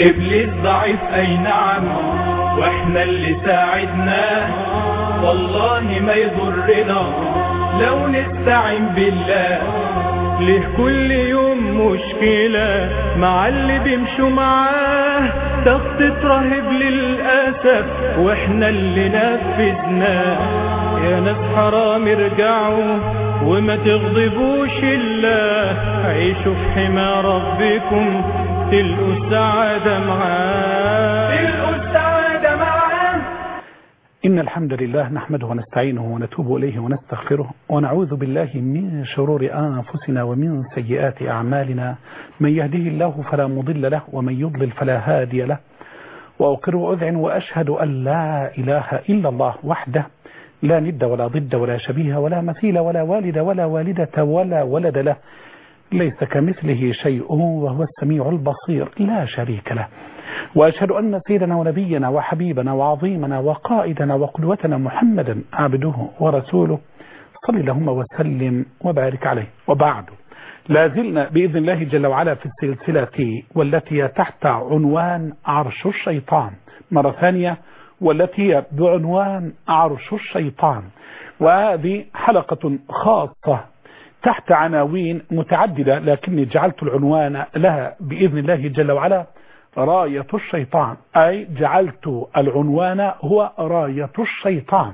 إبليس ضعيف أي نعم وإحنا اللي ساعدناه والله ما يضرنا لو نستعين بالله ليه كل يوم مشكلة مع اللي بيمشوا معاه تخطيط رهيب للأسف واحنا اللي نفذناه يا ناس حرام ارجعوا وما تغضبوش الله عيشوا في حمى ربكم تلقوا السعادة معاه تلقوا السعادة معاه إن الحمد لله نحمده ونستعينه ونتوب إليه ونستغفره ونعوذ بالله من شرور أنفسنا ومن سيئات أعمالنا من يهده الله فلا مضل له ومن يضلل فلا هادي له وأقر وأذعن وأشهد أن لا إله إلا الله وحده لا ند ولا ضد ولا شبيه ولا مثيل ولا والد ولا والدة ولا ولد له ليس كمثله شيء وهو السميع البصير لا شريك له وأشهد أن سيدنا ونبينا وحبيبنا وعظيمنا وقائدنا وقدوتنا محمدا عبده ورسوله صلى اللهم وسلم وبارك عليه وبعد لا زلنا بإذن الله جل وعلا في السلسلة والتي تحت عنوان عرش الشيطان مرة ثانية والتي هي بعنوان عرش الشيطان وهذه حلقة خاصة تحت عناوين متعددة لكني جعلت العنوان لها بإذن الله جل وعلا راية الشيطان أي جعلت العنوان هو راية الشيطان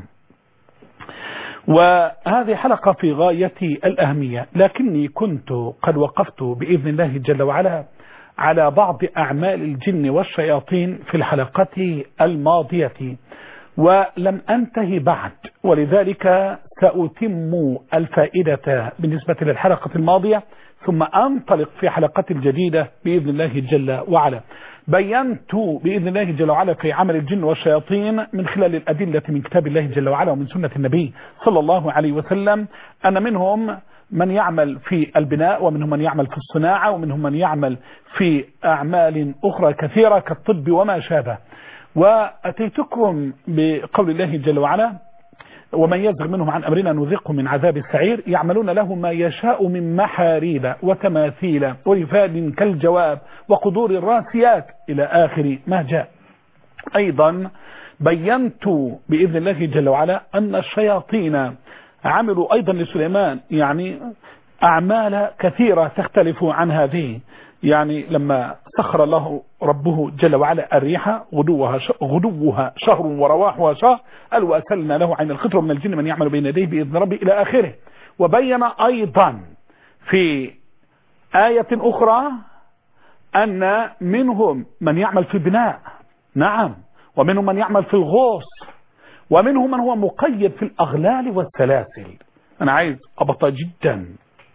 وهذه حلقة في غاية الأهمية لكني كنت قد وقفت بإذن الله جل وعلا على بعض أعمال الجن والشياطين في الحلقة الماضية ولم أنتهي بعد ولذلك سأتم الفائدة بالنسبة للحلقة الماضية ثم أنطلق في حلقة الجديدة بإذن الله جل وعلا بينت بإذن الله جل وعلا في عمل الجن والشياطين من خلال الأدلة من كتاب الله جل وعلا ومن سنة النبي صلى الله عليه وسلم أن منهم من يعمل في البناء ومنهم من يعمل في الصناعة ومنهم من يعمل في أعمال أخرى كثيرة كالطب وما شابه وأتيتكم بقول الله جل وعلا ومن يزغ منهم عن أمرنا نذقه من عذاب السعير يعملون له ما يشاء من محاريب وتماثيل ورفاد كالجواب وقدور الراسيات إلى آخر ما جاء أيضا بينت بإذن الله جل وعلا أن الشياطين عملوا أيضا لسليمان يعني أعمال كثيرة تختلف عن هذه يعني لما سخر الله ربه جل وعلا الريح غدوها غدوها شهر ورواحها شهر قال وأسلنا له عين الخطر من الجن من يعمل بين يديه بإذن ربه إلى آخره وبين أيضا في آية أخرى أن منهم من يعمل في البناء نعم ومنهم من يعمل في الغوص ومنهم من هو مقيد في الأغلال والسلاسل أنا عايز أبطأ جدا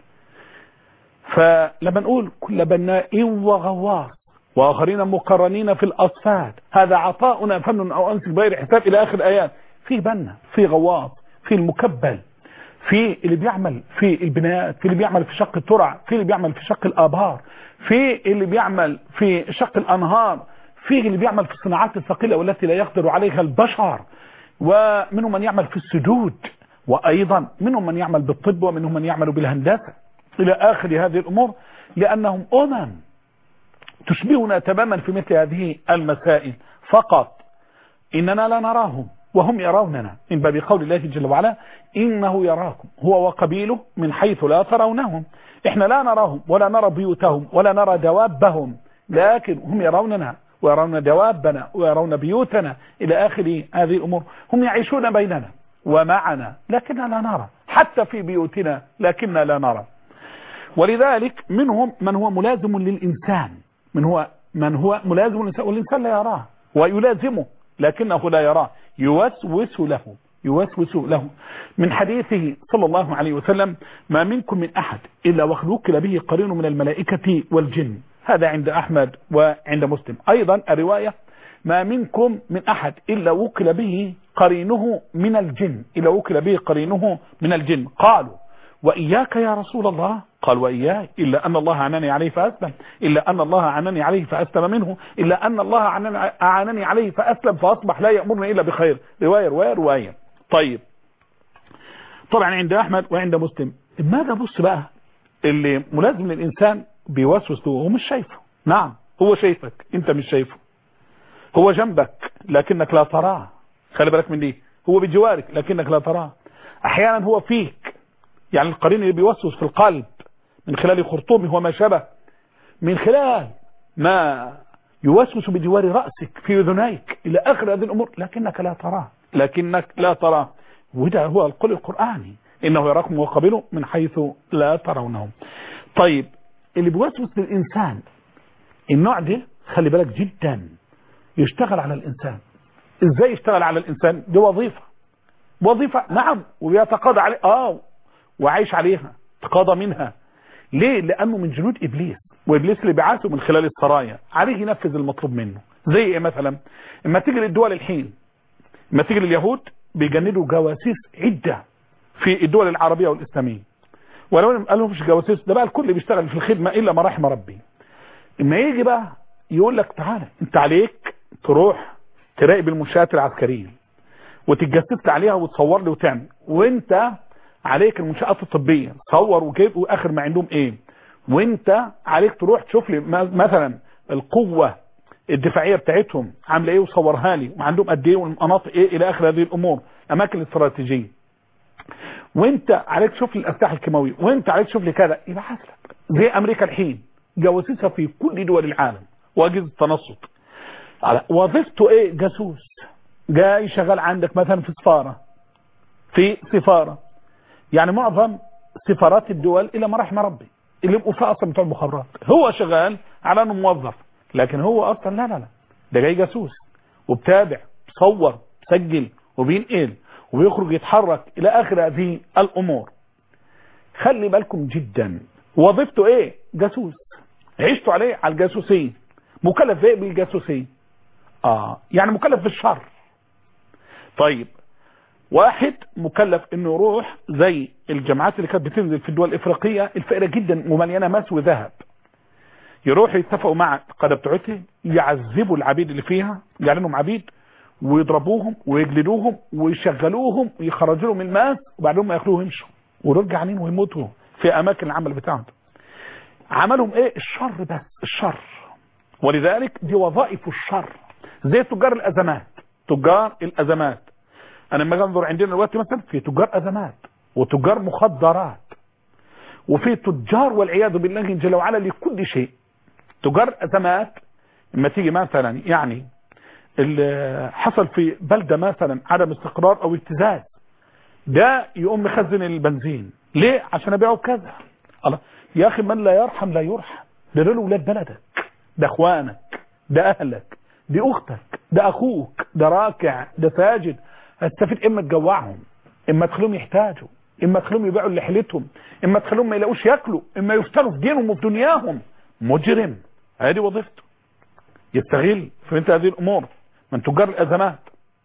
فلما نقول كل بناء وغواص وآخرين مقرنين في الأصفاد هذا عطاؤنا فن أو أنسك بغير حساب إلى آخر الآيات في بنا في غواص في المكبل في اللي بيعمل في البناء في اللي بيعمل في شق الترع في اللي بيعمل في شق الآبار في اللي بيعمل في شق الأنهار في اللي بيعمل في الصناعات الثقيلة والتي لا يقدر عليها البشر ومنهم من يعمل في السدود وأيضا منهم من يعمل بالطب ومنهم من يعمل بالهندسة إلى آخر هذه الأمور لأنهم أمم تشبهنا تماما في مثل هذه المسائل فقط إننا لا نراهم وهم يروننا من باب قول الله جل وعلا إنه يراكم هو وقبيله من حيث لا ترونهم إحنا لا نراهم ولا نرى بيوتهم ولا نرى دوابهم لكن هم يروننا ويرون دوابنا ويرون بيوتنا إلى آخر هذه الأمور هم يعيشون بيننا ومعنا لكننا لا نرى حتى في بيوتنا لكننا لا نرى ولذلك منهم من هو ملازم للإنسان من هو من هو ملازم للإنسان والإنسان لا يراه ويلازمه لكنه لا يراه يوسوس له يوسوس له من حديثه صلى الله عليه وسلم ما منكم من أحد إلا وكل به قرين من الملائكة والجن هذا عند أحمد وعند مسلم أيضا الرواية ما منكم من أحد إلا وكل به قرينه من الجن إلا وكل به قرينه من الجن قالوا وإياك يا رسول الله قال وإياي إلا أن الله عنني عليه فأسلم إلا أن الله عنني عليه فأسلم منه إلا أن الله عنني عليه فأسلم فأصبح لا يأمرني إلا بخير رواية رواية رواية طيب طبعا عند أحمد وعند مسلم ماذا بص بقى اللي ملازم للإنسان بيوسوس له ومش شايفه نعم هو شايفك انت مش شايفه هو جنبك لكنك لا تراه خلي بالك من دي هو بجوارك لكنك لا تراه احيانا هو فيك يعني القرين اللي بيوسوس في القلب من خلال خرطومه وما شابه من خلال ما يوسوس بجوار رأسك في اذنيك الى اخر هذه الامور لكنك لا تراه لكنك لا تراه وده هو القول القرآني انه يراكم وقبله من حيث لا ترونهم طيب اللي بيوسوس للانسان النوع ده خلي بالك جدا يشتغل على الانسان ازاي يشتغل على الانسان دي وظيفة وظيفة نعم وبيتقاضى عليه اه وعايش عليها تقاضى منها ليه لانه من جنود ابليس وابليس اللي بعثه من خلال السرايا عليه ينفذ المطلوب منه زي ايه مثلا اما تيجي للدول الحين اما تيجي لليهود بيجندوا جواسيس عدة في الدول العربية والاسلامية ولو قال لهم مش جواسيس ده بقى الكل بيشتغل في الخدمة الا ما رحم ربي اما يجي بقى يقول لك تعالى انت عليك تروح تراقب المنشآت العسكرية وتتجسس لي عليها وتصور لي وتعمل وانت عليك المنشآت الطبية تصور وكيف واخر ما عندهم ايه وانت عليك تروح تشوف لي مثلا القوة الدفاعية بتاعتهم عاملة ايه وصورها لي وعندهم قد ايه والمناطق ايه الى اخر هذه الامور اماكن الاستراتيجية وانت عليك تشوف لي الاسلحة الكيماوية وانت عليك تشوف لي كذا يبقى حاسلك زي امريكا الحين جواسيسها في كل دول العالم واجهزة تنصت على وظيفته ايه جاسوس جاي شغال عندك مثلا في سفارة في سفارة يعني معظم سفارات الدول الى ما رحم ربي اللي يبقوا فيها اصلا بتوع المخابرات هو شغال على انه موظف لكن هو اصلا لا لا لا ده جاي جاسوس وبتابع بصور بسجل وبينقل وبيخرج يتحرك الى اخر هذه الامور خلي بالكم جدا وظيفته ايه جاسوس عشتوا عليه على الجاسوسية مكلف ايه بالجاسوسية اه يعني مكلف بالشر طيب واحد مكلف انه يروح زي الجامعات اللي كانت بتنزل في الدول الافريقية الفقيرة جدا ومليانة ماس وذهب يروح يتفقوا مع القادة بتوعته يعذبوا العبيد اللي فيها يعلنهم عبيد ويضربوهم ويجلدوهم ويشغلوهم ويخرجوا لهم الماس وبعدين ما ياكلوه يمشوا ويرجع عنين ويموتوا في اماكن العمل بتاعهم عملهم ايه الشر بس الشر ولذلك دي وظائف الشر زي تجار الازمات تجار الازمات انا لما انظر عندنا دلوقتي مثلا في تجار ازمات وتجار مخدرات وفي تجار والعياذ بالله جل وعلا لكل شيء تجار ازمات لما تيجي مثلا يعني اللي حصل في بلدة مثلا عدم استقرار او ابتزاز ده يقوم مخزن البنزين ليه عشان ابيعه بكذا الله يا اخي من لا يرحم لا يرحم ده دول ولاد بلدك ده اخوانك ده اهلك دي اختك ده اخوك ده راكع ده ساجد هتستفيد اما تجوعهم اما تخليهم يحتاجوا اما تخليهم يبيعوا لحلتهم اما تخليهم ما يلاقوش ياكلوا اما يفتنوا في دينهم وفي دنياهم مجرم هذه وظيفته يستغل في مثل هذه الامور من تجار الازمات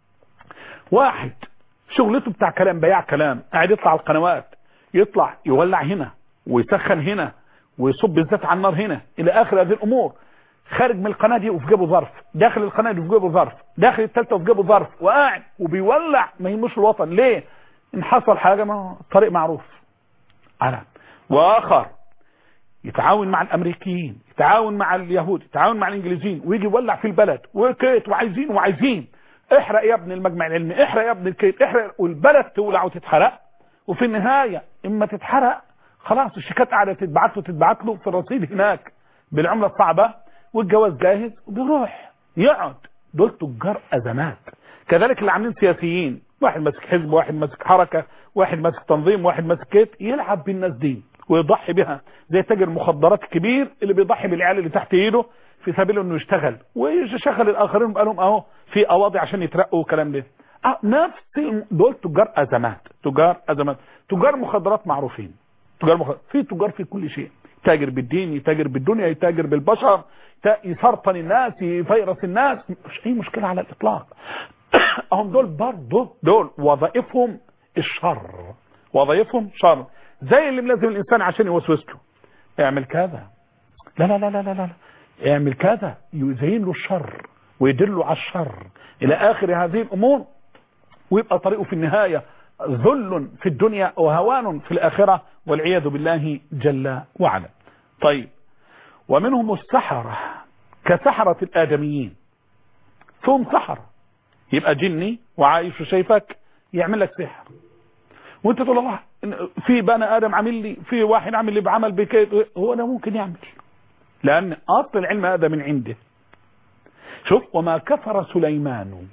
واحد شغلته بتاع كلام بياع كلام قاعد يطلع على القنوات يطلع يولع هنا ويسخن هنا ويصب الزيت على النار هنا الى اخر هذه الامور خارج من القناه دي وفي جيبه ظرف داخل القناه دي وفي جيبه ظرف داخل الثالثه وفي جيبه ظرف وقاعد وبيولع ما يهمش الوطن ليه ان حصل حاجه ما الطريق معروف على واخر يتعاون مع الامريكيين يتعاون مع اليهود يتعاون مع الانجليزيين ويجي يولع في البلد وكيت وعايزين وعايزين احرق يا ابن المجمع العلمي احرق يا ابن الكيت احرق والبلد تولع وتتحرق وفي النهايه اما تتحرق خلاص الشيكات قاعده تتبعت له تتبعت له في الرصيد هناك بالعمله الصعبه والجواز جاهز وبيروح يقعد دول تجار ازمات كذلك اللي عاملين سياسيين واحد ماسك حزب واحد ماسك حركه واحد ماسك تنظيم واحد ماسك كيت يلعب بالناس دي ويضحي بها زي تاجر مخدرات كبير اللي بيضحي بالعيال اللي تحت ايده في سبيل انه يشتغل ويشغل الاخرين بقى لهم اهو في قواضي عشان يترقوا والكلام ده اه نفس دول تجار ازمات تجار ازمات تجار مخدرات معروفين تجار مخدرات في تجار في كل شيء تاجر بالدين يتاجر بالدنيا يتاجر بالبشر يسرطن الناس يفيرس الناس مش اي مشكله على الاطلاق هم دول برضه دول وظائفهم الشر وظائفهم شر زي اللي ملازم الانسان عشان يوسوس له اعمل كذا لا لا لا لا لا لا اعمل كذا يزين له الشر ويدله على الشر الى اخر هذه الامور ويبقى طريقه في النهايه ذل في الدنيا وهوان في الاخره والعياذ بالله جل وعلا طيب ومنهم السحرة كسحرة الآدميين ثم سحرة يبقى جني وعايش وشايفك يعمل لك سحر وانت تقول الله في بني ادم عامل لي في واحد عامل لي بعمل بكيت هو ده ممكن يعمل لان اصل العلم هذا من عنده شوف وما كفر سليمان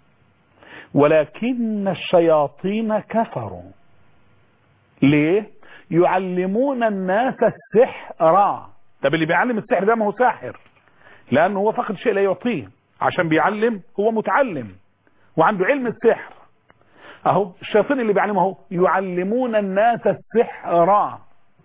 ولكن الشياطين كفروا ليه يعلمون الناس السحر طب اللي بيعلم السحر ده ما هو ساحر لانه هو فقد شيء لا يعطيه عشان بيعلم هو متعلم وعنده علم السحر اهو الشياطين اللي بيعلمه اهو يعلمون الناس السحر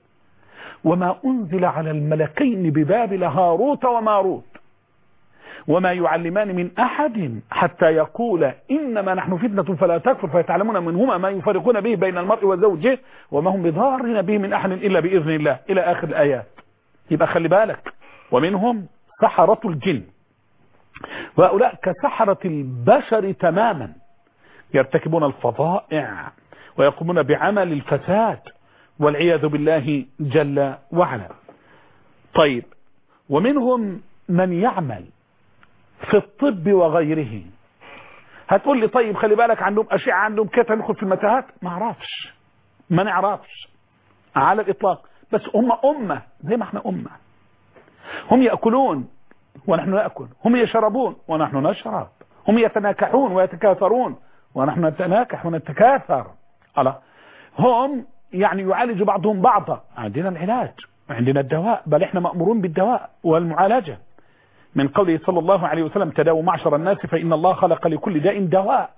وما انزل على الملكين ببابل هاروت وماروت وما يعلمان من احد حتى يقول انما نحن فتنة فلا تكفر فيتعلمون منهما ما يفرقون به بين المرء وزوجه وما هم بضارين به من احد الا باذن الله الى اخر الايات يبقى خلي بالك ومنهم سحرة الجن وهؤلاء كسحرة البشر تماما يرتكبون الفظائع ويقومون بعمل الفساد والعياذ بالله جل وعلا طيب ومنهم من يعمل في الطب وغيره هتقول لي طيب خلي بالك عندهم أشعة عندهم كيف ندخل في المتاهات ما اعرفش ما نعرفش على الإطلاق بس هم أمة زي ما احنا أمة هم يأكلون ونحن نأكل هم يشربون ونحن نشرب هم يتناكحون ويتكاثرون ونحن نتناكح ونتكاثر ألا هم يعني يعالج بعضهم بعضا عندنا العلاج عندنا الدواء بل احنا مأمورون بالدواء والمعالجة من قوله صلى الله عليه وسلم تداووا معشر الناس فإن الله خلق لكل داء دواء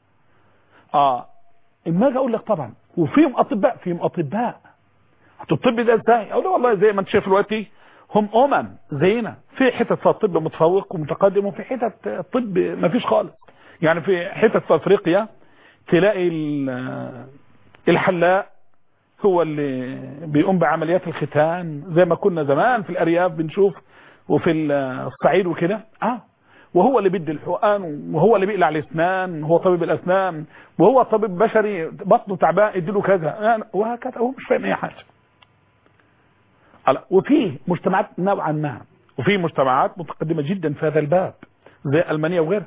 اه ما اجي اقول لك طبعا وفيهم اطباء فيهم اطباء الطب ده ازاي اقول والله زي ما انت شايف دلوقتي هم امم زينا في حتت في الطب متفوق ومتقدم وفي حتت الطب ما فيش خالص يعني في حتت في افريقيا تلاقي الحلاق هو اللي بيقوم بعمليات الختان زي ما كنا زمان في الارياف بنشوف وفي الصعيد وكده اه وهو اللي بيدي الحقن وهو اللي بيقلع الاسنان هو طبيب الاسنان وهو طبيب بشري بطنه تعبان اديله كذا وهكذا هو مش فاهم اي حاجه وفي مجتمعات نوعا ما وفي مجتمعات متقدمه جدا في هذا الباب زي المانيا وغيرها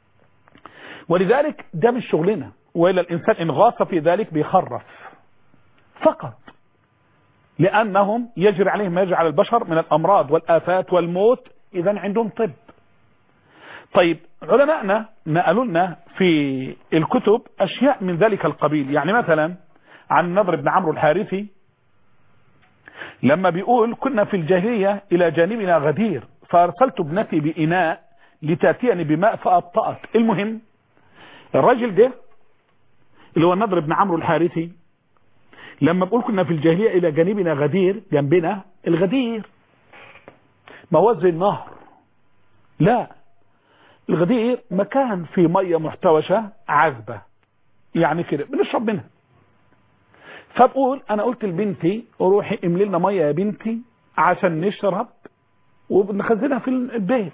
ولذلك ده مش شغلنا والا الانسان ان غاص في ذلك بيخرف فقط لانهم يجري عليهم ما يجري على البشر من الامراض والافات والموت اذا عندهم طب طيب علماءنا نقلوا لنا في الكتب اشياء من ذلك القبيل يعني مثلا عن نضر بن عمرو الحارثي لما بيقول كنا في الجاهلية الى جانبنا غدير فارسلت ابنتي باناء لتاتيني بماء فابطأت المهم الراجل ده اللي هو النضر بن عمرو الحارثي لما بقول كنا في الجاهلية الى جانبنا غدير جنبنا الغدير ما هو زي النهر لا الغدير مكان فيه مية محتوشة عذبة يعني كده بنشرب منها فبقول انا قلت لبنتي روحي املي لنا ميه يا بنتي عشان نشرب وبنخزنها في البيت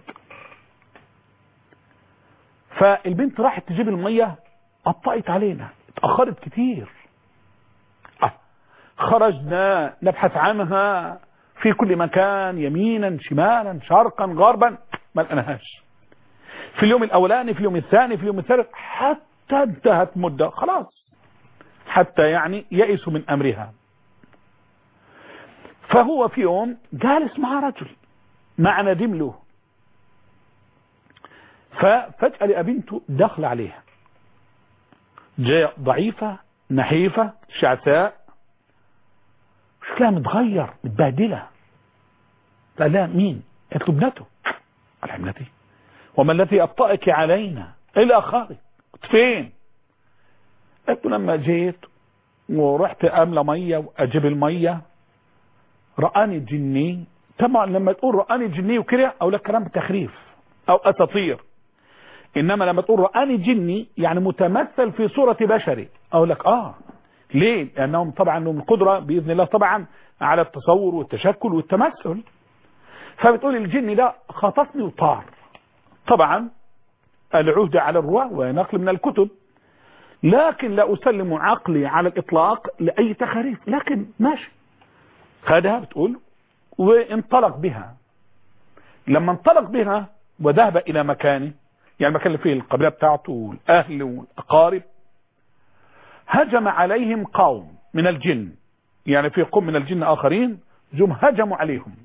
فالبنت راحت تجيب الميه قطعت علينا اتاخرت كتير أه. خرجنا نبحث عنها في كل مكان يمينا شمالا شرقا غربا ما لقيناهاش في اليوم الاولاني في اليوم الثاني في اليوم الثالث حتى انتهت مده خلاص حتى يعني يئسوا من امرها فهو في يوم جالس مع رجل مع ندم له ففجأة لقى بنته دخل عليها جاء ضعيفة نحيفة شعثاء شكلها متغير متبهدلة قال لها مين قالت له ابنته قال ابنتي وما الذي أبطأك علينا إلى آخره فين قلت لما جيت ورحت املى ميه واجيب الميه رآني جني طبعا لما تقول رآني جني وكده او لك كلام تخريف او اساطير انما لما تقول رآني جني يعني متمثل في صورة بشري او لك اه ليه لانهم طبعا لهم القدرة باذن الله طبعا على التصور والتشكل والتمثل فبتقول الجن ده خطفني وطار طبعا العهد على الرواه ونقل من الكتب لكن لا أسلم عقلي على الإطلاق لأي تخاريف لكن ماشي خدها بتقول وانطلق بها لما انطلق بها وذهب إلى مكانه يعني المكان اللي فيه القبيلة بتاعته والأهل والأقارب هجم عليهم قوم من الجن يعني في قوم من الجن آخرين جم هجموا عليهم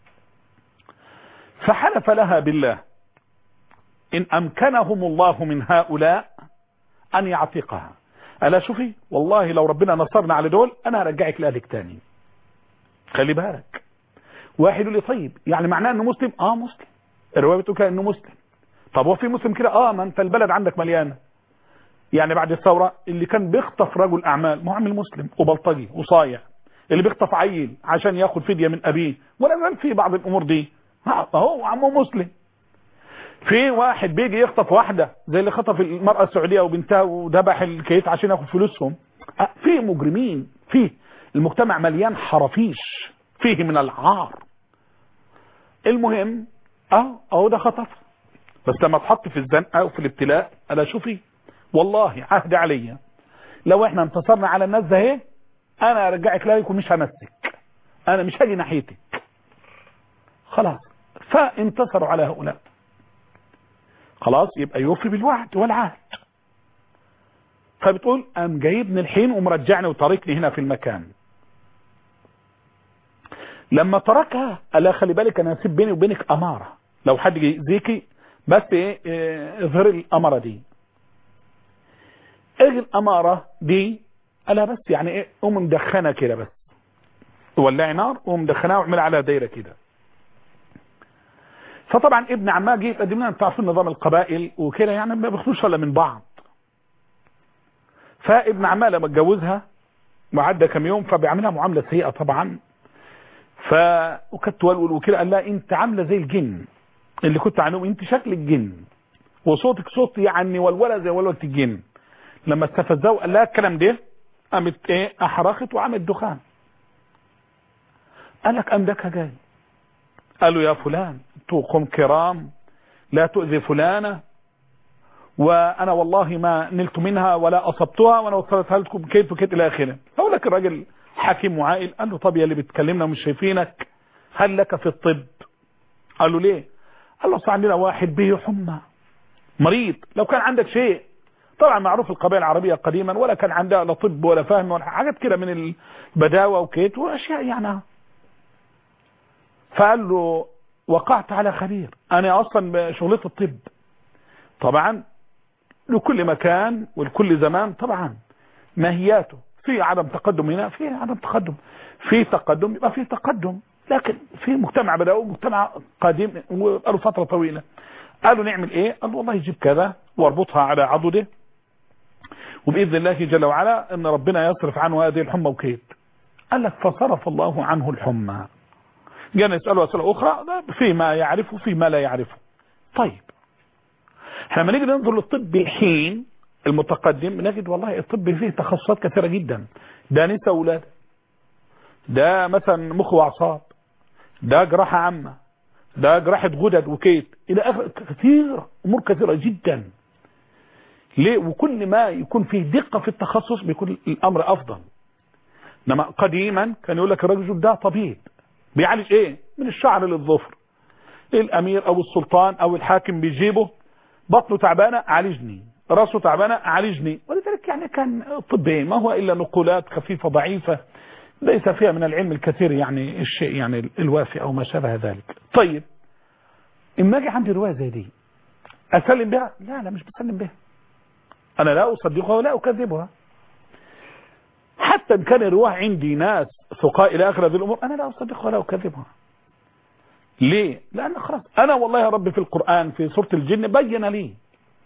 فحلف لها بالله إن أمكنهم الله من هؤلاء أن يعتقها ألا شوفي والله لو ربنا نصرنا على دول أنا هرجعك لأهلك تاني خلي بالك واحد يقول لي طيب يعني معناه انه مسلم اه مسلم الروايه بتقول كده انه مسلم طب هو في مسلم كده اه ما انت البلد عندك مليانه يعني بعد الثوره اللي كان بيخطف رجل اعمال ما هو عامل مسلم وبلطجي وصايع اللي بيخطف عيل عشان ياخد فديه من ابيه ولا زال في بعض الامور دي ها هو عمه مسلم في واحد بيجي يخطف واحده زي اللي خطف المراه السعوديه وبنتها وذبح الكيس عشان ياخد فلوسهم آه، في مجرمين في المجتمع مليان حرافيش فيه من العار المهم اه اهو ده خطف بس لما اتحط في الزنقه او في الابتلاء انا شوفي والله عهد عليا لو احنا انتصرنا على الناس ده اهي انا ارجعك لك ومش همسك انا مش هاجي ناحيتك خلاص فانتصروا على هؤلاء خلاص يبقى يوفي بالوعد والعهد فبتقول قام جايبني الحين ومرجعني وطارقني هنا في المكان لما تركها قال لها خلي بالك انا هسيب بيني وبينك اماره لو حد يأذيكي بس ايه إيه، اظهري الاماره دي ايه الاماره دي قال لها بس يعني ايه قوم مدخنه كده بس ولعي نار قوم مدخناها واعملها على دايره كده فطبعا ابن عمها جه يتقدم لنا انتوا عارفين نظام القبائل وكده يعني ما بيخلوش ولا من بعض فابن عمها لما اتجوزها وعدى كام يوم فبيعملها معامله سيئه طبعا ف وكانت تولول وكده قال لها انت عامله زي الجن اللي كنت عنهم انت شكل الجن وصوتك صوت يعني والولا زي ولوله الجن لما استفزها وقال لها الكلام ده قامت ايه احرقت وعملت دخان قال لك امدكها جاي قالوا يا فلان توقم كرام لا تؤذي فلانة وانا والله ما نلت منها ولا اصبتها وانا وصلتها لكم كيف وكيف الى اخره فقول لك الراجل حكيم وعاقل قال له طب يا اللي بتكلمنا ومش شايفينك هل لك في الطب قال له ليه قال له أصل عندنا واحد به حمى مريض لو كان عندك شيء طبعا معروف القبائل العربية قديما ولا كان عندها لا طب ولا فهم ولا حاجات كده من البداوة وكيت واشياء يعني فقال له وقعت على خبير انا اصلا شغلتي الطب طبعا لكل مكان ولكل زمان طبعا ماهياته في عدم تقدم هنا في عدم تقدم في تقدم يبقى في تقدم لكن في مجتمع بدأوا مجتمع قديم وقالوا فترة طويلة قالوا نعمل ايه قالوا والله يجيب كذا واربطها على عضده وبإذن الله جل وعلا ان ربنا يصرف عنه هذه الحمى وكيد قال لك فصرف الله عنه الحمى جانا يسأله أسئلة أخرى فيما يعرفه فيما لا يعرفه طيب احنا لما نيجي ننظر للطب الحين المتقدم نجد والله الطب فيه تخصصات كثيرة جدا ده نساء أولاد ده مثلا مخ وأعصاب ده جراحة عامة ده جراحة غدد وكيت إلى آخر كثير أمور كثيرة جدا ليه وكل ما يكون فيه دقة في التخصص بيكون الأمر أفضل انما قديما كان يقول لك الرجل ده طبيب بيعالج ايه من الشعر للظفر الامير او السلطان او الحاكم بيجيبه بطنه تعبانه عالجني راسه تعبانه عالجني ولذلك يعني كان الطب إيه؟ ما هو الا نقولات خفيفه ضعيفه ليس فيها من العلم الكثير يعني الشيء يعني الوافي او ما شابه ذلك طيب اما اجي عندي روايه زي دي اسلم بها لا لا مش بسلم بها انا لا اصدقها ولا اكذبها حتى ان كان الرواه عندي ناس ثقاء الى اخر هذه الامور انا لا اصدقها ولا اكذبها ليه لان خلاص انا والله يا رب في القرآن في سورة الجن بين لي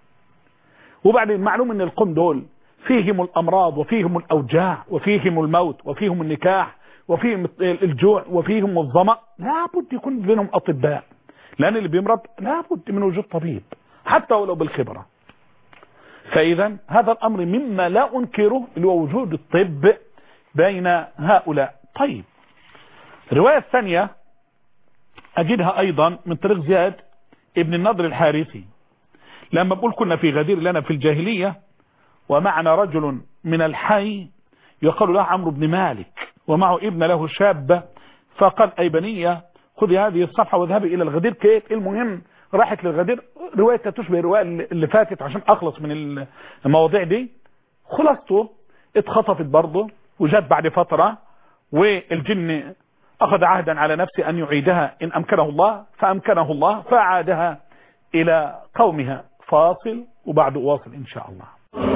وبعدين معلوم ان القوم دول فيهم الامراض وفيهم الاوجاع وفيهم الموت وفيهم النكاح وفيهم الجوع وفيهم الظمأ لابد يكون بينهم اطباء لان اللي بيمرض لابد من وجود طبيب حتى ولو بالخبرة فاذا هذا الامر مما لا انكره اللي هو وجود الطب بين هؤلاء طيب الرواية الثانية أجدها أيضا من طريق زياد ابن النضر الحارثي لما بقول كنا في غدير لنا في الجاهلية ومعنا رجل من الحي يقال له عمرو بن مالك ومعه ابن له شابة فقال أي بنية خذي هذه الصفحة واذهبي إلى الغدير كيف المهم راحت للغدير روايتها تشبه الرواية اللي فاتت عشان أخلص من المواضيع دي خلاصته اتخطفت برضه وجت بعد فترة والجن أخذ عهدا على نفسه أن يعيدها إن أمكنه الله فأمكنه الله فأعادها إلى قومها فاصل وبعد واصل إن شاء الله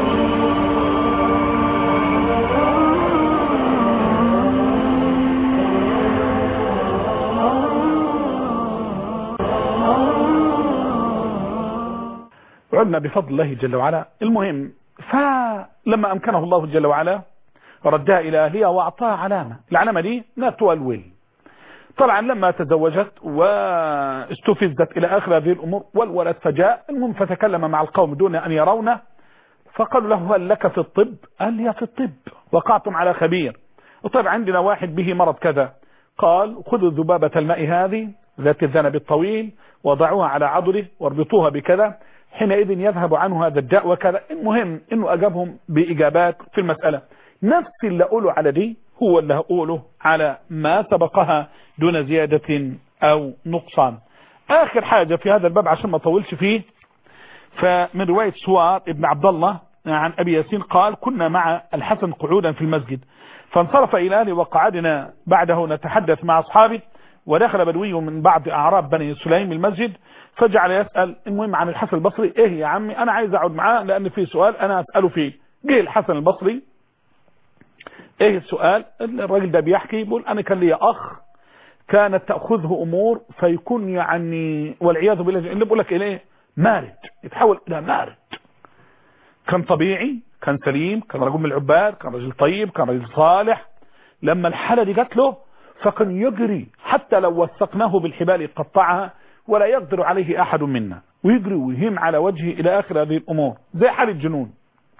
عدنا بفضل الله جل وعلا المهم فلما أمكنه الله جل وعلا ردها إلى أهلها وأعطاها علامة العلامة دي ناتو الويل طبعا لما تزوجت واستفزت إلى آخر هذه الأمور والولد فجاء المهم فتكلم مع القوم دون أن يرونه فقالوا له هل لك في الطب قال لي في الطب وقعتم على خبير طيب عندنا واحد به مرض كذا قال خذوا ذبابة الماء هذه ذات الذنب الطويل وضعوها على عضله واربطوها بكذا حينئذ يذهب عنه هذا الداء وكذا المهم انه اجابهم باجابات في المسألة نفس اللي اقوله على دي هو اللي هقوله على ما سبقها دون زيادة او نقصان اخر حاجة في هذا الباب عشان ما اطولش فيه فمن رواية سوار ابن عبد الله عن ابي ياسين قال كنا مع الحسن قعودا في المسجد فانصرف الى اهله وقعدنا بعده نتحدث مع اصحابه ودخل بدوي من بعض اعراب بني سليم المسجد فجعل يسأل المهم عن الحسن البصري ايه يا عمي انا عايز اقعد معاه لان في سؤال انا اسأله فيه جه الحسن البصري ايه السؤال الراجل ده بيحكي بيقول انا كان لي اخ كانت تأخذه امور فيكون يعني والعياذ بالله اللي بقول لك ايه مارد يتحول الى مارد كان طبيعي كان سليم كان رجل من العباد كان رجل طيب كان رجل صالح لما الحالة دي جات له فكان يجري حتى لو وثقناه بالحبال يقطعها ولا يقدر عليه أحد منا ويجري ويهم على وجهه إلى آخر هذه الأمور زي حال الجنون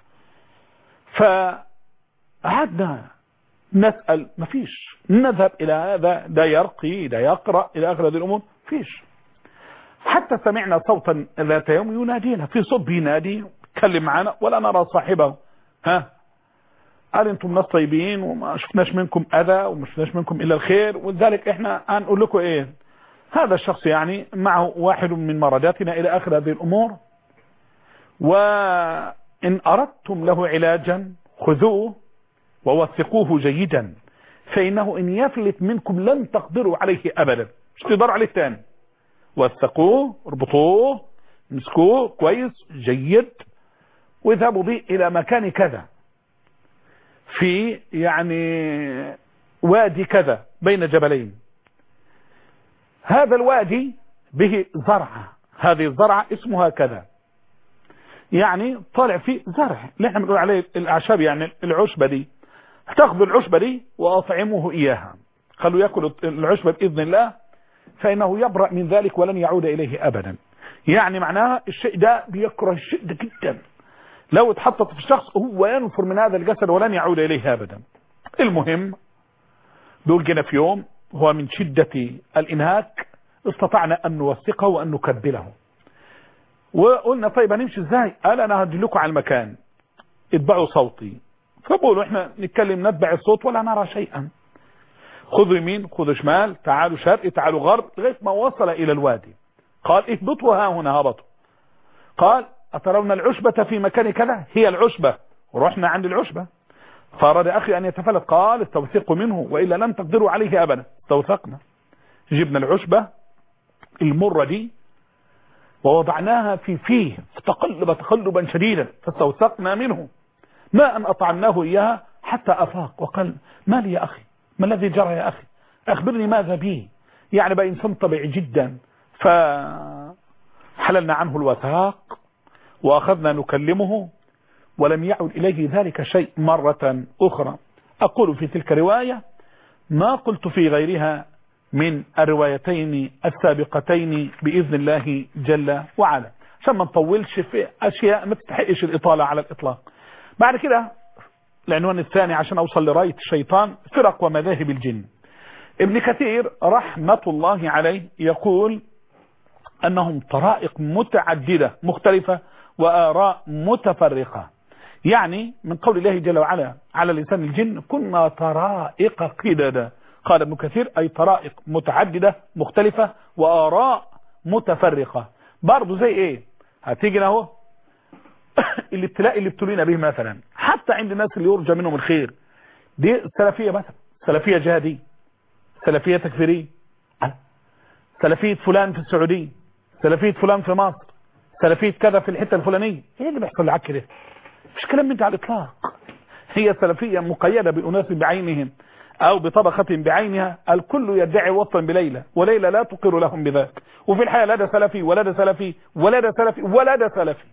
فقعدنا نسأل مفيش نذهب إلى هذا ده يرقي ده يقرأ إلى آخر هذه الأمور فيش حتى سمعنا صوتا ذات يوم ينادينا في صوت بينادي يتكلم معنا ولا نرى صاحبه ها قال انتم ناس طيبين وما شفناش منكم اذى وما شفناش منكم الا الخير ولذلك احنا هنقول لكم ايه هذا الشخص يعني معه واحد من مراداتنا الى اخر هذه الامور وان اردتم له علاجا خذوه ووثقوه جيدا فانه ان يفلت منكم لن تقدروا عليه ابدا مش تقدروا عليه تاني وثقوه اربطوه مسكوه كويس جيد واذهبوا به الى مكان كذا في يعني وادي كذا بين جبلين هذا الوادي به زرعة هذه الزرعة اسمها كذا يعني طالع فيه زرع اللي احنا بنقول عليه الاعشاب يعني العشبة دي تاخذوا العشبة دي واطعموه اياها خلوا ياكلوا العشبة باذن الله فانه يبرأ من ذلك ولن يعود اليه ابدا يعني معناها الشيء ده بيكره الشيء ده جدا لو اتحطت في الشخص هو ينفر من هذا الجسد ولن يعود اليه ابدا المهم بيقول جينا في يوم هو من شدة الانهاك استطعنا ان نوثقه وان نكبله وقلنا طيب هنمشي ازاي قال انا هدلكم على المكان اتبعوا صوتي فبقولوا احنا نتكلم نتبع الصوت ولا نرى شيئا خذوا يمين خذوا شمال تعالوا شرق تعالوا غرب لغايه ما وصل الى الوادي قال اهبطوا ها هنا هبطوا قال أترون العشبة في مكان كذا هي العشبة ورحنا عند العشبة فأراد أخي أن يتفلت قال استوثقوا منه وإلا لن تقدروا عليه أبدا استوثقنا جبنا العشبة المرة دي ووضعناها في فيه فتقلب تقلبا شديدا فاستوثقنا منه ما أن أطعمناه إياها حتى أفاق وقال ما لي يا أخي ما الذي جرى يا أخي أخبرني ماذا بي يعني بقى إنسان طبيعي جدا فحللنا عنه الوثاق وأخذنا نكلمه ولم يعد إليه ذلك شيء مرة أخرى أقول في تلك رواية ما قلت في غيرها من الروايتين السابقتين بإذن الله جل وعلا عشان ما نطولش في أشياء ما تستحقش الإطالة على الإطلاق بعد كده العنوان الثاني عشان أوصل لراية الشيطان فرق ومذاهب الجن ابن كثير رحمة الله عليه يقول أنهم طرائق متعددة مختلفة وآراء متفرقة يعني من قول الله جل وعلا على لسان الجن كنا طرائق قددا قال ابن كثير أي طرائق متعددة مختلفة وآراء متفرقة برضه زي ايه هتيجي اهو الابتلاء اللي ابتلينا به مثلا حتى عند الناس اللي يرجى منهم الخير دي سلفية مثلا سلفية جهادية سلفية تكفيرية سلفية فلان في السعودية سلفية فلان في مصر سلفية كذا في الحتة الفلانية ايه اللي بيحصل لعك كده مش كلام انت على الاطلاق هي سلفية مقيدة بأناس بعينهم او بطبقة بعينها الكل يدعي وصفا بليلى وليلى لا تقر لهم بذاك وفي الحياة لا ده سلفي ولا ده سلفي ولا ده سلفي ولا ده سلفي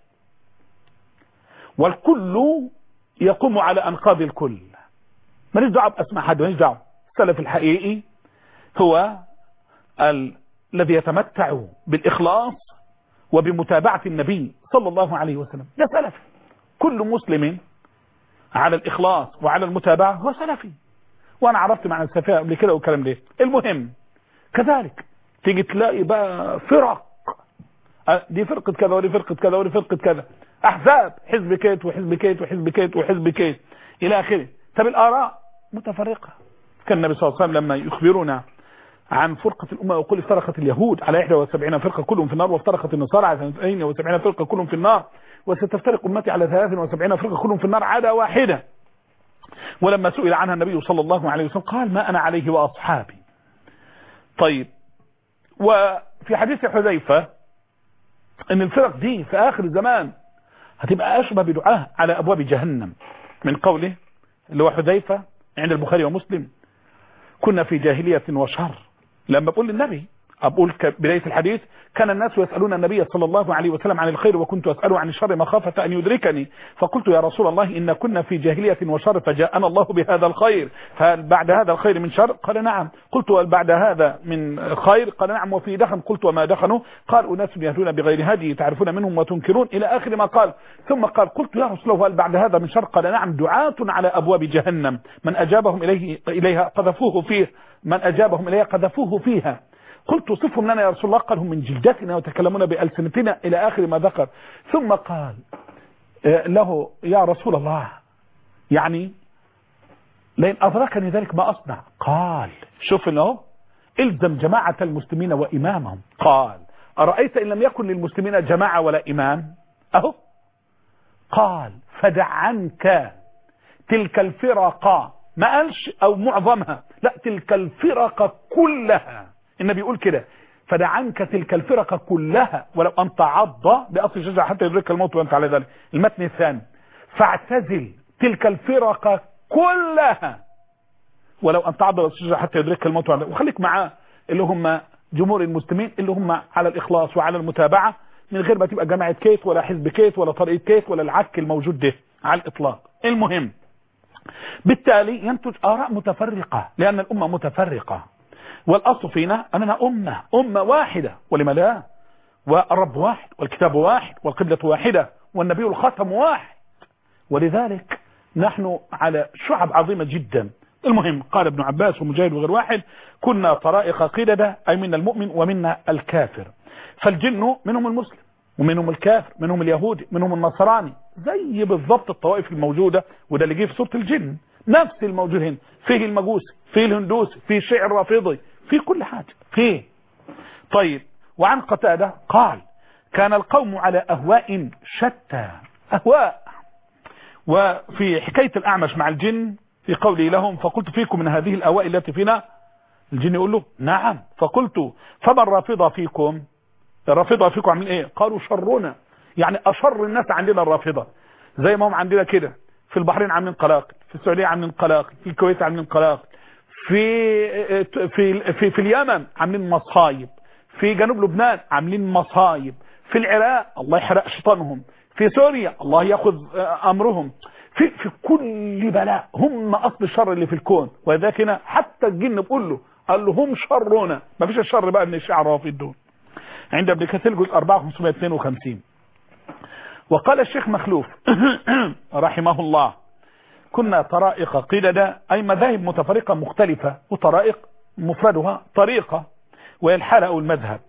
والكل يقوم على انقاض الكل ماليش دعوه باسماء حد ماليش دعوه السلف الحقيقي هو ال... الذي يتمتع بالاخلاص وبمتابعه النبي صلى الله عليه وسلم ده سلفي كل مسلم على الاخلاص وعلى المتابعه هو سلفي وانا عرفت معنى السلفيه قبل كده والكلام ده المهم كذلك تيجي تلاقي بقى فرق دي فرقه كذا ودي فرقه كذا ودي فرقه كذا احزاب حزب كيت وحزب كيت وحزب كيت وحزب كيت الى اخره طب الاراء متفرقه كان النبي صلى الله عليه وسلم لما يخبرنا عن فرقة الأمة ويقول افترقت اليهود على 71 فرقة كلهم في النار وافترقت النصارى على 72 فرقة كلهم في النار وستفترق أمتي على 73 فرقة كلهم في النار عادة واحدة ولما سئل عنها النبي صلى الله عليه وسلم قال ما أنا عليه وأصحابي طيب وفي حديث حذيفة ان الفرق دي في آخر الزمان هتبقى أشبه بدعاه على أبواب جهنم من قوله اللي هو حذيفة عند البخاري ومسلم كنا في جاهلية وشر لما بقول للنبي أقول بداية الحديث كان الناس يسألون النبي صلى الله عليه وسلم عن الخير وكنت أسأله عن الشر مخافة أن يدركني فقلت يا رسول الله إن كنا في جاهلية وشر فجاءنا الله بهذا الخير هل بعد هذا الخير من شر قال نعم قلت هل بعد هذا من خير قال نعم وفي دخن قلت وما دخنوا قال أناس يهدون بغير هدي تعرفون منهم وتنكرون إلى آخر ما قال ثم قال قلت يا رسول الله هل بعد هذا من شر قال نعم دعاة على أبواب جهنم من أجابهم إليه إليها قذفوه فيه من أجابهم إليها قذفوه فيها قلت صفهم لنا يا رسول الله قال هم من جلدتنا وتكلمون بألسنتنا إلى آخر ما ذكر ثم قال له يا رسول الله يعني لئن أدركني ذلك ما أصنع قال شوف انه الزم جماعة المسلمين وإمامهم قال أرأيت إن لم يكن للمسلمين جماعة ولا إمام أهو قال فدع عنك تلك الفرق ما قالش أو معظمها لا تلك الفرق كلها النبي يقول كده فدع عنك تلك الفرق كلها ولو أن تعض بأصل الشجرة حتى يدرك الموت وأنت على ذلك المتن الثاني فاعتزل تلك الفرق كلها ولو أن تعض بأصل الشجرة حتى يدرك الموت وأنت وخليك معاه اللي هم جمهور المسلمين اللي هم على الإخلاص وعلى المتابعة من غير ما تبقى جماعة كيت ولا حزب كيت ولا طريقة كيت ولا العك الموجود ده على الإطلاق المهم بالتالي ينتج آراء متفرقة لأن الأمة متفرقة والأصل فينا أننا أمة أمة واحدة ولما لا والرب واحد والكتاب واحد والقبلة واحدة والنبي الختم واحد ولذلك نحن على شعب عظيمة جدا المهم قال ابن عباس ومجاهد وغير واحد كنا طرائق قددة أي منا المؤمن ومنا الكافر فالجن منهم المسلم ومنهم الكافر منهم اليهودي منهم النصراني زي بالضبط الطوائف الموجودة وده اللي جه في سورة الجن نفس الموجود هنا فيه المجوسي فيه الهندوسي فيه الشيع الرافضي في كل حاجة فيه طيب وعن قتادة قال كان القوم على أهواء شتى أهواء وفي حكاية الأعمش مع الجن في قوله لهم فقلت فيكم من هذه الأهواء التي فينا الجن يقول له نعم فقلت فما الرافضة فيكم الرافضة فيكم عاملين ايه قالوا شرنا يعني أشر الناس عندنا الرافضة زي ما هم عندنا كده في البحرين عاملين قلاقل في السعودية عاملين قلاقل في الكويت عاملين قلاقل في في في, في اليمن عاملين مصايب في جنوب لبنان عاملين مصايب في العراق الله يحرق شيطانهم في سوريا الله ياخذ امرهم في في كل بلاء هم اصل الشر اللي في الكون ولذلك هنا حتى الجن بيقول له قال له هم شرنا ما فيش الشر بقى من الشعر رافض دول عند ابن كثير جزء 4 552 وقال الشيخ مخلوف رحمه الله كنا طرائق قددا أي مذاهب متفرقة مختلفة وطرائق مفردها طريقة وهي الحالة أو المذهب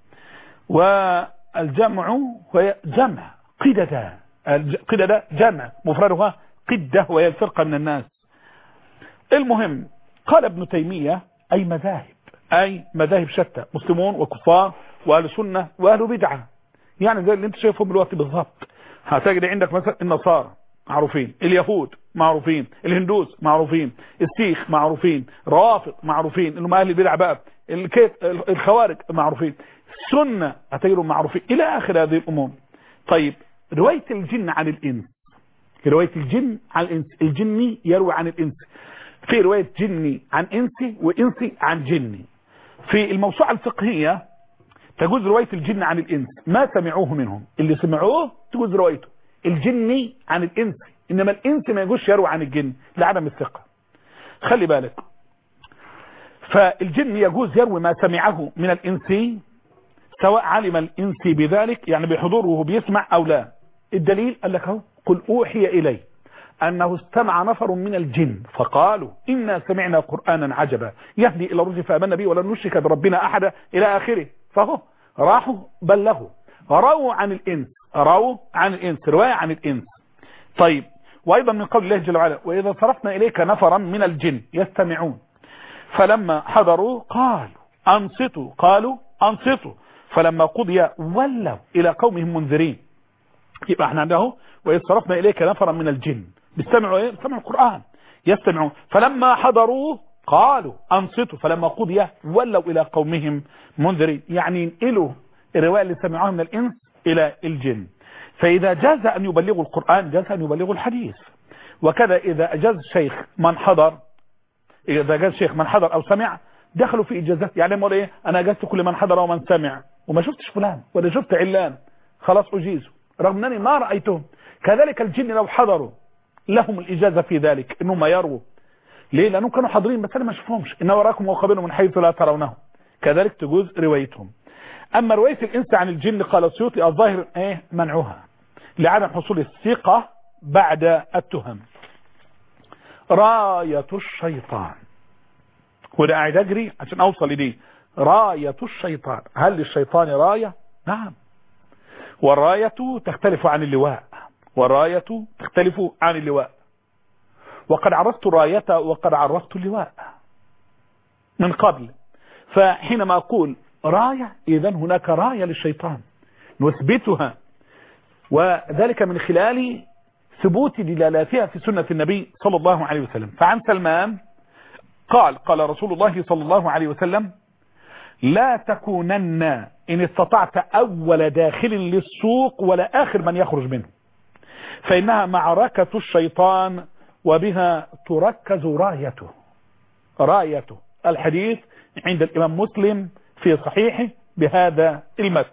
والجمع هو جمع قددا قددا جمع مفردها قدة وهي الفرقة من الناس المهم قال ابن تيمية أي مذاهب أي مذاهب شتى مسلمون وكفار وأهل سنة وأهل بدعة يعني زي اللي انت شايفهم دلوقتي بالظبط هتجد عندك مثلا النصارى معروفين اليهود معروفين الهندوس معروفين السيخ معروفين روافض معروفين انهم اهل البدع بقى الكيف الخوارج معروفين السنه هتجدهم معروفين الى اخر هذه الامور طيب روايه الجن عن الانس روايه الجن عن الانس الجني يروي عن الانس في روايه جني عن انسي وانسي عن جني في الموسوعه الفقهيه تجوز روايه الجن عن الانس ما سمعوه منهم اللي سمعوه تجوز روايته الجني عن الانس انما الانس ما يجوش يروي عن الجن لعدم الثقه خلي بالك فالجن يجوز يروي ما سمعه من الانسي سواء علم الانسي بذلك يعني بحضوره وهو بيسمع او لا الدليل قال لك اهو قل اوحي الي انه استمع نفر من الجن فقالوا انا سمعنا قرانا عجبا يهدي الى الرشد فامنا به ولن نشرك بربنا احدا الى اخره فهو راحوا بلغوا رووا عن الانس رووا عن الانس روايه عن الانس طيب وايضا من قول الله جل وعلا واذا صرفنا اليك نفرا من الجن يستمعون فلما حضروا قالوا انصتوا قالوا انصتوا فلما قضي ولوا الى قومهم منذرين يبقى احنا عنده واذ صرفنا اليك نفرا من الجن بيستمعوا ايه بيستمعوا القران يستمعون فلما حضروا قالوا انصتوا فلما قضي ولوا الى قومهم منذرين يعني ينقلوا الروايه اللي سمعوها من الانس الى الجن فاذا جاز ان يبلغوا القران جاز ان يبلغوا الحديث وكذا اذا اجاز شيخ من حضر اذا اجاز شيخ من حضر او سمع دخلوا في اجازات يعني يقول ايه انا اجازت كل من حضر ومن سمع وما شفتش فلان ولا شفت علان خلاص اجيزوا رغم انني ما رايتهم كذلك الجن لو حضروا لهم الاجازه في ذلك انهم يروا ليه لانهم كانوا حاضرين بس انا ما اشوفهمش ان وراكم وخبرهم من حيث لا ترونهم كذلك تجوز روايتهم اما روايه الانس عن الجن قال السيوطي الظاهر ايه منعها لعدم حصول الثقه بعد التهم رايه الشيطان وده قاعد اجري عشان اوصل لدي رايه الشيطان هل للشيطان رايه نعم والرايه تختلف عن اللواء والرايه تختلف عن اللواء وقد عرفت راية وقد عرفت اللواء من قبل فحينما أقول راية إذا هناك راية للشيطان نثبتها وذلك من خلال ثبوت دلالاتها في سنة النبي صلى الله عليه وسلم فعن سلمان قال قال رسول الله صلى الله عليه وسلم لا تكونن إن استطعت أول داخل للسوق ولا آخر من يخرج منه فإنها معركة الشيطان وبها تركز رايته رايته الحديث عند الإمام مسلم في صحيحه بهذا المتن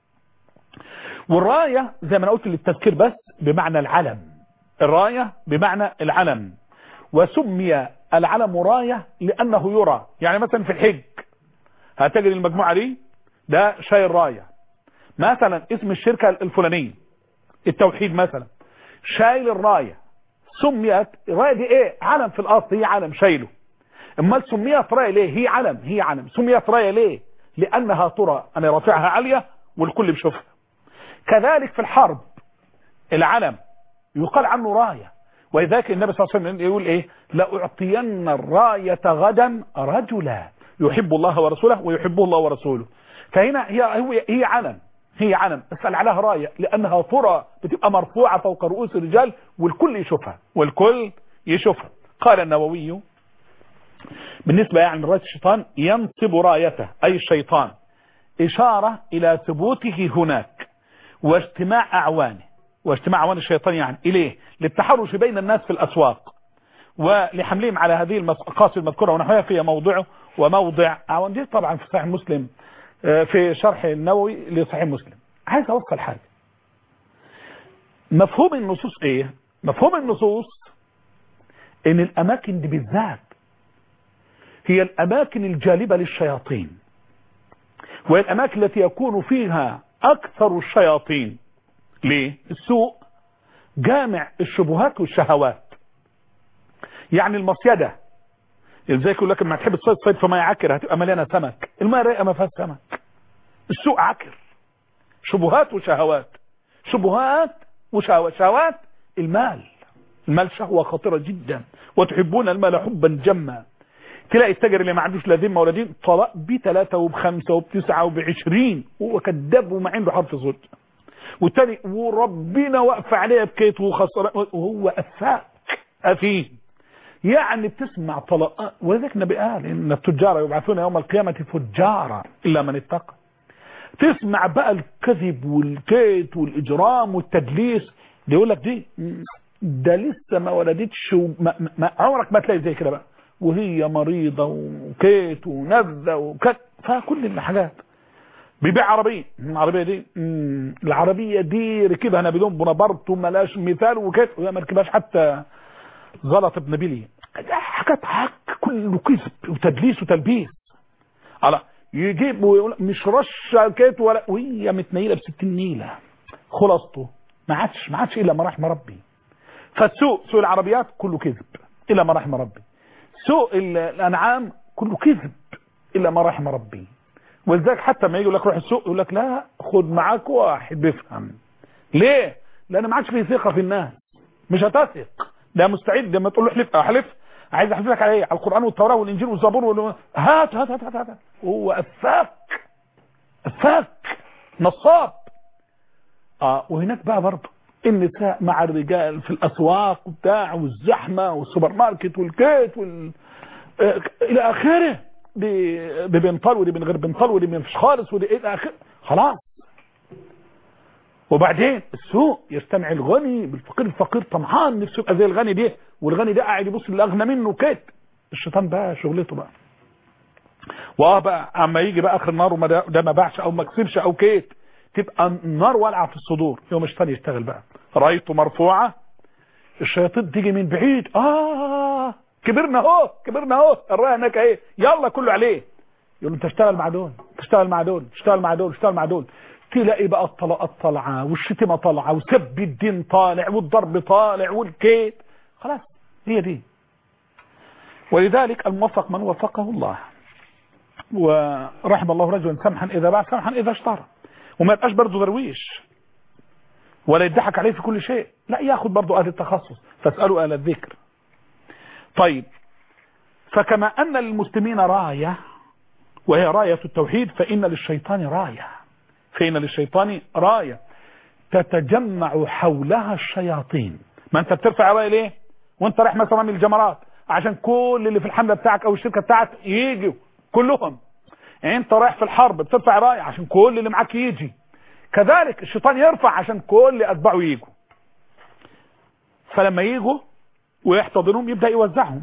والراية زي ما أنا قلت للتذكير بس بمعنى العلم الراية بمعنى العلم وسمي العلم راية لأنه يرى يعني مثلا في الحج هتجد المجموعة دي ده شايل راية مثلا اسم الشركة الفلانية التوحيد مثلا شايل الراية سميت الراية دي ايه علم في الاصل هي علم شايله امال سميت راية ليه هي علم هي علم سميت راية ليه لانها ترى انا رافعها عالية والكل بيشوفها كذلك في الحرب العلم يقال عنه راية ولذلك النبي صلى الله عليه وسلم يقول ايه لأعطين الراية غدا رجلا يحب الله ورسوله ويحبه الله ورسوله فهنا هي هي علم هي علم اسأل عليها راية لأنها ترى بتبقى مرفوعة فوق رؤوس الرجال والكل يشوفها والكل يشوفها قال النووي بالنسبة يعني لراية الشيطان ينصب رايته أي الشيطان إشارة إلى ثبوته هناك واجتماع أعوانه واجتماع أعوان الشيطان يعني إليه للتحرش بين الناس في الأسواق ولحملهم على هذه المقاصد المذكورة ونحوها في موضعه وموضع أعوان دي طبعا في صحيح مسلم في شرح النووي لصحيح مسلم عايز اوصل حاجة مفهوم النصوص ايه مفهوم النصوص ان الاماكن دي بالذات هي الاماكن الجالبة للشياطين وهي الاماكن التي يكون فيها اكثر الشياطين ليه السوق جامع الشبهات والشهوات يعني المصيدة ازاي يقول لك لما تحب تصيد صيد في ميه عكر هتبقى مليانه سمك الميه رايقه ما فيهاش سمك السوق عكر شبهات وشهوات شبهات وشهوات شهوات المال المال شهوة خطيرة جدا وتحبون المال حبا جما تلاقي التاجر اللي ما عندوش لا ذمه ولا دين طلاق بثلاثه وبخمسه وبتسعه وبعشرين هو كذاب وما عنده حرف صوت والتاني وربنا واقف عليه بكيت وخسران وهو افاك افيه يعني بتسمع طلاقات ولذلك النبي قال ان التجار يبعثون يوم القيامه فجارا الا من اتقى تسمع بقى الكذب والكيت والاجرام والتدليس ده يقول لك دي ده لسه ما ولدتش وما ما عمرك ما تلاقي زي كده بقى وهي مريضه وكيت ونبذه وكت فكل الحاجات بيبيع عربيه العربيه دي مم، العربيه دي ركبها نابليون بونابرت وملاش مثال وكده وهي ما ركبهاش حتى غلط ابن بيلي حاجات حق كله كذب وتدليس وتلبيس على يجيب ويقول مش رشه كيت ولا وهي متنيله ب 60 نيله خلاصته ما عادش ما عادش الا ما رحم ربي فالسوق سوق العربيات كله كذب الا ما رحم ربي سوق ال- الانعام كله كذب الا ما رحم ربي ولذلك حتى ما يجي يقول لك روح السوق يقول لك لا خد معاك واحد بيفهم ليه لان ما عادش فيه ثقه في الناس مش هتثق ده مستعد لما تقول له احلف احلف عايز احلف لك على ايه على القران والتوراه والانجيل والزبور وال... هات هات هات هات, هات. هو افاك افاك نصاب اه وهناك بقى برضه النساء مع الرجال في الاسواق وبتاع والزحمه والسوبر ماركت والكيت وال آه، الى اخره دي دي بنطال ودي من غير بنطال ودي من فيش خالص ودي الى اخره خلاص وبعدين السوق يجتمع الغني بالفقير الفقير طمعان نفسه يبقى زي الغني ده والغني ده قاعد يبص اللي اغنى منه كده الشيطان بقى شغلته بقى واه بقى اما يجي بقى اخر النهار وما ده, ده ما باعش او ما كسبش او كيت تبقى النار والعه في الصدور يوم الشيطان يشتغل بقى رايته مرفوعه الشياطين تيجي من بعيد اه كبرنا اهو كبرنا اهو الرايه هناك ايه يلا كله عليه يقول له انت اشتغل مع دول تشتغل مع دول تشتغل مع دول تشتغل مع دول تلاقي بقى الطلاقات طالعه والشتيمه طالعه وسب الدين طالع والضرب طالع والكيت خلاص هي دي ولذلك الموفق من وفقه الله ورحم الله رجلا سمحا اذا باع سمحا اذا اشترى وما يبقاش برضه درويش ولا يضحك عليه في كل شيء لا ياخد برضه اهل التخصص فاسالوا اهل الذكر طيب فكما ان للمسلمين رايه وهي رايه التوحيد فان للشيطان رايه فان للشيطان رايه تتجمع حولها الشياطين ما انت بترفع رايه ليه وانت رايح مثلا من الجمرات عشان كل اللي في الحمله بتاعك او الشركه بتاعك يجوا كلهم يعني انت رايح في الحرب بترفع رايه عشان كل اللي معاك يجي كذلك الشيطان يرفع عشان كل اتباعه يجوا فلما يجوا ويحتضنهم يبدا يوزعهم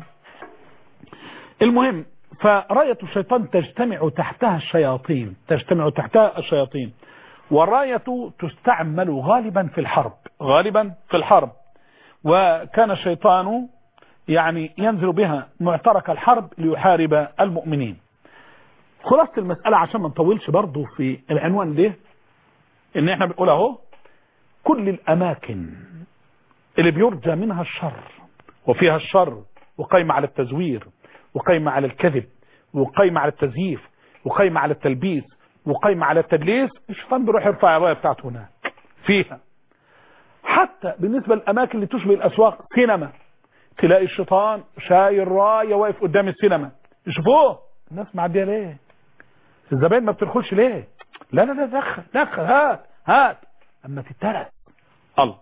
المهم فراية الشيطان تجتمع تحتها الشياطين تجتمع تحتها الشياطين والراية تستعمل غالبا في الحرب غالبا في الحرب وكان الشيطان يعني ينزل بها معترك الحرب ليحارب المؤمنين خلاصة المسألة عشان ما نطولش برضو في العنوان ده ان احنا بنقول اهو كل الاماكن اللي بيرجى منها الشر وفيها الشر وقايمة على التزوير وقايمة على الكذب وقايمة على التزييف وقايمة على التلبيس وقايمة على التدليس الشيطان بيروح يرفع الراية بتاعته هناك فيها حتى بالنسبة للأماكن اللي تشبه الأسواق سينما تلاقي الشيطان شايل راية واقف قدام السينما يشوفوه الناس معدية ليه الزبائن ما بتدخلش ليه لا لا لا دخل دخل هات هات اما تترس الله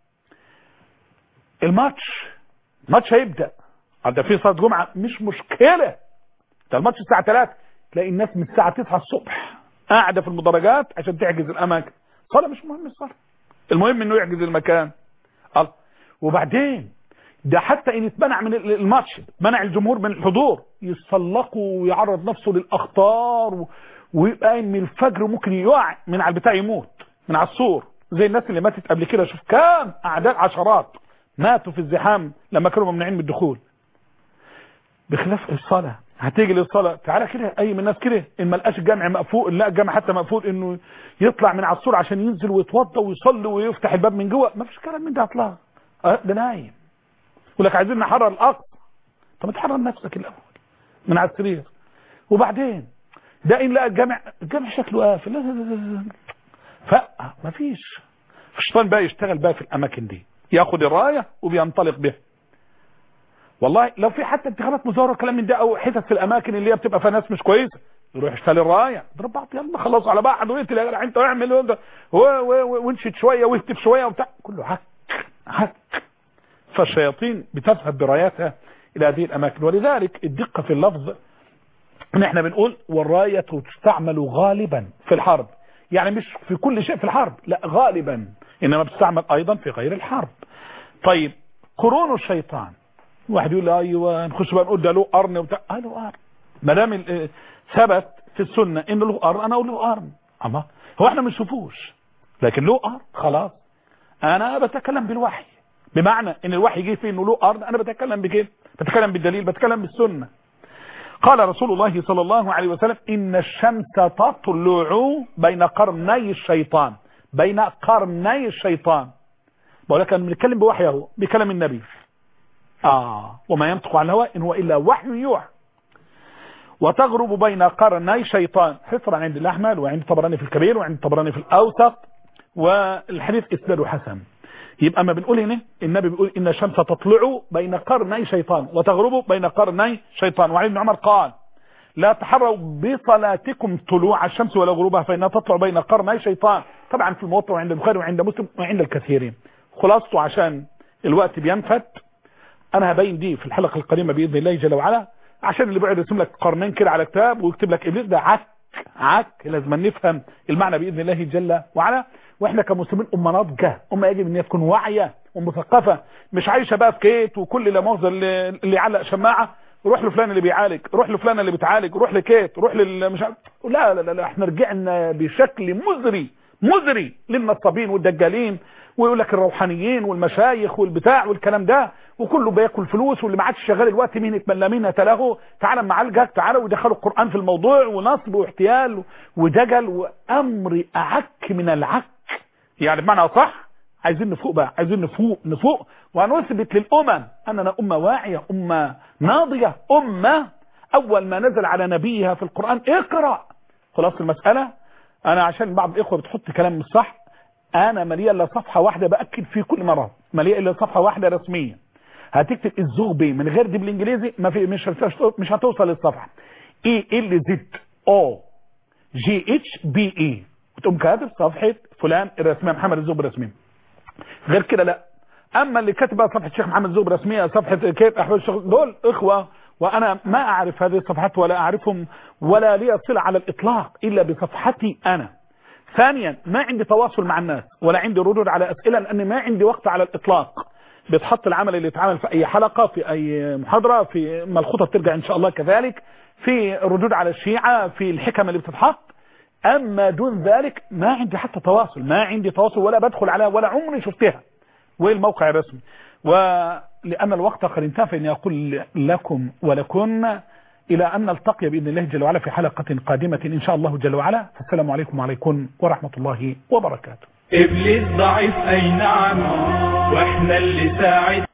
الماتش الماتش هيبدأ ده في صلاة جمعة مش مشكلة ده الماتش الساعة 3 تلاقي الناس من الساعة 9 الصبح قاعدة في المدرجات عشان تحجز الأماكن صلاة مش مهم الصلاة المهم انه يحجز المكان الله وبعدين ده حتى ان اتمنع من الماتش منع الجمهور من الحضور يتسلقوا ويعرض نفسه للاخطار و... ويبقى من الفجر ممكن يقع من على البتاع يموت من على السور زي الناس اللي ماتت قبل كده شوف كام اعداد عشرات ماتوا في الزحام لما كانوا ممنوعين من الدخول بخلاف الصلاة هتيجي للصلاة تعالى كده اي من الناس كده ان ما لقاش الجامع مقفول لا الجامع حتى مقفول انه يطلع من على السور عشان ينزل ويتوضى ويصلي ويفتح الباب من جوه ما فيش كلام من ده اطلاق أه ده نايم يقول لك عايزين نحرر الاقصى طب ما تحرر نفسك الاول من على السرير وبعدين ده ان لقى الجامع الجامع شكله قافل لا لا لا لا فأ ما فيش الشيطان بقى يشتغل بقى في الاماكن دي ياخد الرايه وبينطلق بها والله لو في حتى انتخابات مزورة كلام من ده او حتت في الاماكن اللي هي بتبقى فيها ناس مش كويسه يروح يشتري الرايه اضرب بعض يلا خلصوا على بعض وانت يا جدع انت واعمل وانت وانشد شويه واهتف شويه وبتاع كله عك عك فالشياطين بتذهب براياتها الى هذه الاماكن ولذلك الدقه في اللفظ ان احنا بنقول والرايه تستعمل غالبا في الحرب يعني مش في كل شيء في الحرب لا غالبا انما بتستعمل ايضا في غير الحرب طيب قرون الشيطان واحد يقول لي ايوه نخش بقى نقول ده له قرن وبتاع اه له قرن ما دام ثبت في السنه ان له قرن انا اقول له قرن اما هو احنا ما نشوفوش لكن له قرن خلاص انا بتكلم بالوحي بمعنى ان الوحي جه فيه انه له قرن انا بتكلم بكده بتكلم بالدليل بتكلم بالسنه قال رسول الله صلى الله عليه وسلم ان الشمس تطلع بين قرني الشيطان بين قرني الشيطان بقول لك انا بنتكلم بوحي اهو بكلام النبي اه وما ينطق عن الهواء ان هو الا وحي يوحى وتغرب بين قرني شيطان حفرا عند الاحمد وعند طبراني في الكبير وعند طبراني في الاوسط والحديث اسناده حسن يبقى ما بنقول هنا النبي بيقول ان الشمس تطلع بين قرني شيطان وتغرب بين قرني شيطان وعن ابن عمر قال لا تحروا بصلاتكم طلوع الشمس ولا غروبها فانها تطلع بين قرني شيطان طبعا في الموطأ وعند البخاري وعند مسلم وعند الكثيرين خلاصته عشان الوقت بينفت انا هبين دي في الحلقه القادمه باذن الله جل وعلا عشان اللي بيقعد يرسم لك قرنين كده على كتاب ويكتب لك ابليس ده عك عك لازم نفهم المعنى باذن الله جل وعلا واحنا كمسلمين امه ناضجه امه يجب ان هي تكون واعيه ومثقفه مش عايشه بقى في كيت وكل لا مؤاخذه اللي, اللي يعلق شماعه روح لفلان اللي بيعالج روح لفلان اللي بتعالج روح لكيت روح لل مش عارف لا لا لا احنا رجعنا بشكل مزري مزري للنصابين والدجالين ويقول لك الروحانيين والمشايخ والبتاع والكلام ده وكله بياكل فلوس واللي ما عادش شغال الوقت مين يتملى مين له تعالى معالجك تعالى ويدخلوا القرآن في الموضوع ونصب واحتيال ودجل وامر اعك من العك يعني بمعنى صح عايزين نفوق بقى عايزين نفوق نفوق ونثبت للامم اننا امه واعيه امه ناضيه امه اول ما نزل على نبيها في القرآن اقرأ خلاص المسألة انا عشان بعض الاخوه بتحط كلام مش صح انا مليء الا صفحه واحده باكد في كل مره مليء الا صفحه واحده رسميه هتكتب الزغبي من غير دي بالانجليزي ما في مش مش هتوصل للصفحه اي ال زد او جي اتش بي اي وتقوم كاتب صفحه فلان الرسميه محمد الزغبي الرسميه غير كده لا اما اللي كاتبها صفحه الشيخ محمد الزغبي الرسميه صفحه كيف احوال الشيخ دول اخوه وانا ما اعرف هذه الصفحات ولا اعرفهم ولا لي صله على الاطلاق الا بصفحتي انا ثانيا ما عندي تواصل مع الناس ولا عندي ردود على اسئله لان ما عندي وقت على الاطلاق بتحط العمل اللي يتعمل في اي حلقه في اي محاضره في ما الخطط ترجع ان شاء الله كذلك في الردود على الشيعه في الحكم اللي بتتحط اما دون ذلك ما عندي حتى تواصل ما عندي تواصل ولا بدخل عليها ولا عمري شفتها والموقع الرسمي ولان الوقت قد انتهى فاني اقول لكم ولكن إلى أن نلتقي بإذن الله جل وعلا في حلقة قادمة إن شاء الله جل وعلا فالسلام عليكم وعليكم ورحمة الله وبركاته إبليس ضعيف أي نعم وإحنا اللي ساعد